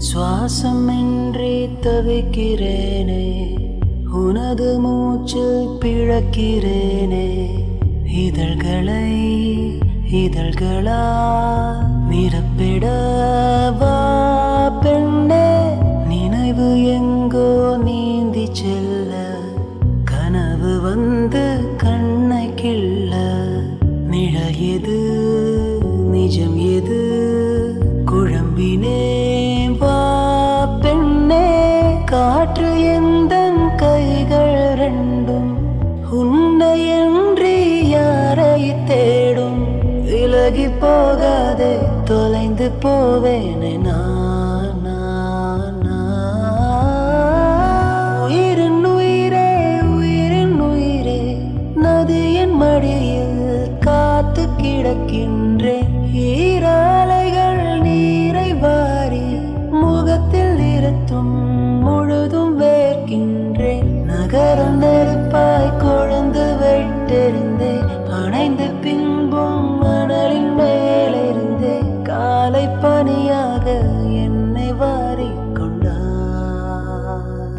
சுவாசமின்றி தவிக்கிறேனே உனது மூச்சில் பிழக்கிறேனே இதழ்களை இதழ்களா நிரப்பிடவா பெண்ணே நினைவு எங்கோ நீந்தி செல்ல கனவு வந்து கண்ணை கிள்ள நிழல் எது நிஜம் எது குழம்பினே வா பெண்ணே காற்று எந்த கைகள் ரெண்டும் உன்னை என்று யாரை தேடும் விலகி போகாதே தொலைந்து போவேனே நான் நான், நான். உயிரின் உயிரே உயிரின் உயிரே நதியின் மடியில் காத்து கிடக்கின்றேன் ஈராலைகள் நீரை வாரி முகத்தில் இருத்தும் முழுதும் வேர்க்கின்றேன் நகர நெருப்பாய் கொழுந்து வைத்திருந்தேன் அணைந்த பின்பும் மணலின் மேலிருந்தே காலை பனியாக என்னை வாரிக்கொண்டார்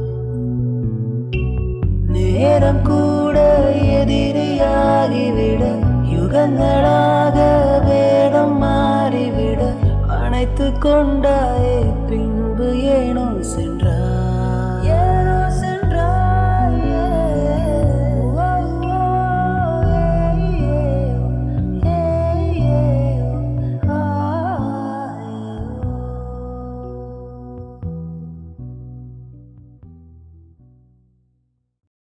நேரம் கூட எதிரியாகிவிட யுகங்களாக வேடம் மாறிவிட அணைத்து கொண்டாயே பின்பு ஏனோ சில